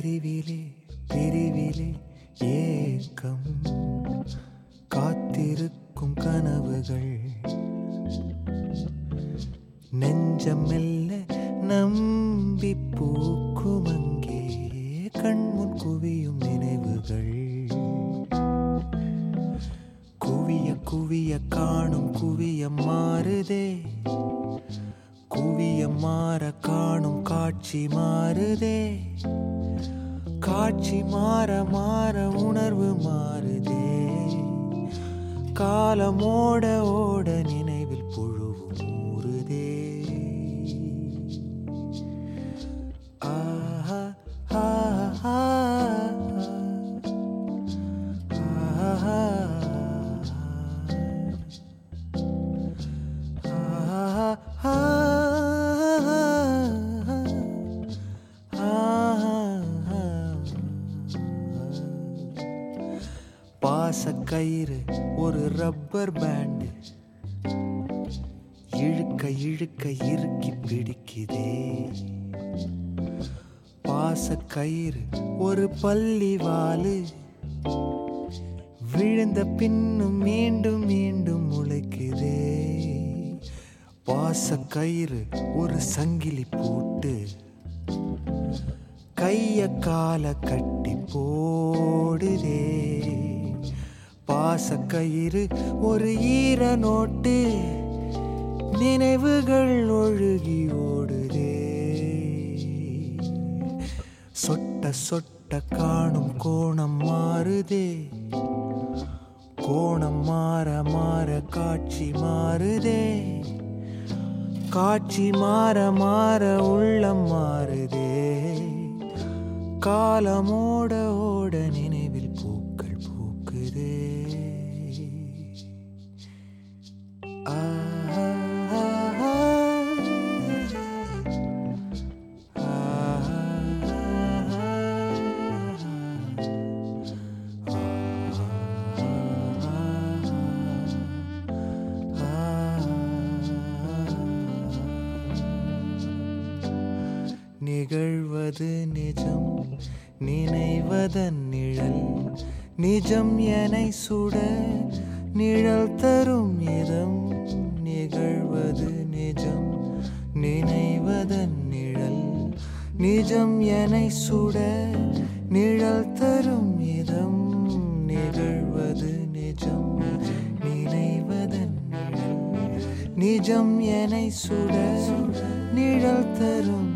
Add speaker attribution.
Speaker 1: பிரிவிலே பிரிவிலே ஏக்கம் காத்திருக்கும் கனவுகள் நெஞ்சம் மெல்ல நம்பி பூக்கும் அங்கே கண்முன் குவியும் நினைவுகள் குவிய குவிய காணும் குவியம் மாறுதே குவியம் மாற காணும் காட்சி மாறுதே காட்சி மாற மாற உணர்வு மாறுதே காலமோட ஓட நினைவில் புழுவும் ஊறுதே ஆஹா ஆஹா ஆஹா பாச கயிறு ஒரு ரப்பர் பேண்டு இழுக்க இழுக்க இறுக்கி பிடிக்குதே பாச கயிறு ஒரு பள்ளி வாலு விழுந்த பின்னும் மீண்டும் மீண்டும் முளைக்குதே பாச கயிறு ஒரு சங்கிலி போட்டு கைய கால கட்டி போடுதே பாச கயிறு ஒரு ஈர நோட்டு நினைவுகள் ஒழுகி ஓடுதே சொட்ட சொட்ட காணும் கோணம் மாறுதே கோணம் மாற மாற காட்சி மாறுதே காட்சி மாற மாற உள்ளம் மாறுதே காலமோட ஓட நினைவில் பூக்கள் பூக்குதே ஆஹா, நிகழ்வது நிஜம் நினைவதன் நிழல் நிஜம் என சுட நிழல் தரும் இதம் நிகழ்வது நிஜம் நினைவதன் நிழல் நிஜம் என சுட நிழல் தரும் இதம் நிகழ்வது நிஜம் நினைவதன் நிழல் நிஜம் என சுட நிழல் தரும்